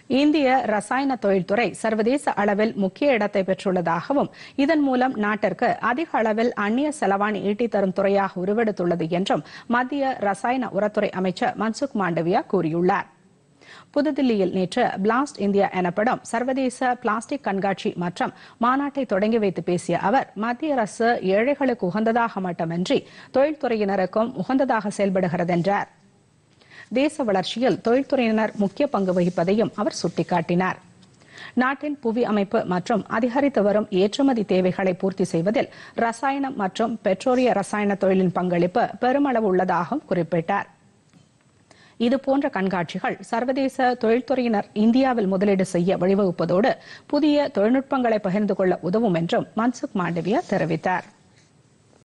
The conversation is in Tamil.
இந்திய ரசாயன தொழில்துறை சர்வதேச அளவில் முக்கிய இடத்தை பெற்றுள்ளதாகவும் இதன் மூலம் நாட்டிற்கு அதிக அளவில் அந்நிய செலவாணி ஈட்டித் தரும் துறையாக உருவெடுத்துள்ளது என்றும் மத்திய ரசாயன உரத்துறை அமைச்சர் மன்சுக் மாண்டவியா கூறியுள்ளார் புதுதில்லியில் நேற்று பிளாஸ்ட் இந்தியா எனப்படும் சர்வதேச பிளாஸ்டிக் கண்காட்சி மற்றும் மாநாட்டை தொடங்கி வைத்து பேசிய அவர் மத்திய அரசு ஏழைகளுக்கு உகந்ததாக மட்டுமின்றி தொழில்துறையினருக்கும் உகந்ததாக செயல்படுகிறது என்றார் தேச வளர்ச்சியில் தொழில்துறையினர் முக்கிய பங்கு வகிப்பதையும் அவர் சுட்டிக்காட்டினார் நாட்டின் புவி அமைப்பு மற்றும் அதிகரித்து வரும் ஏற்றுமதி தேவைகளை பூர்த்தி செய்வதில் ரசாயனம் மற்றும் பெட்ரோலிய ரசாயன தொழிலின் பங்களிப்பு பெருமளவு உள்ளதாகவும் குறிப்பிட்டார் இதுபோன்ற கண்காட்சிகள் சர்வதேச தொழில்துறையினர் இந்தியாவில் முதலீடு செய்ய வழிவகுப்பதோடு புதிய தொழில்நுட்பங்களை பகிர்ந்து கொள்ள உதவும் என்றும் மன்சுக் மாண்டவியா தெரிவித்தார்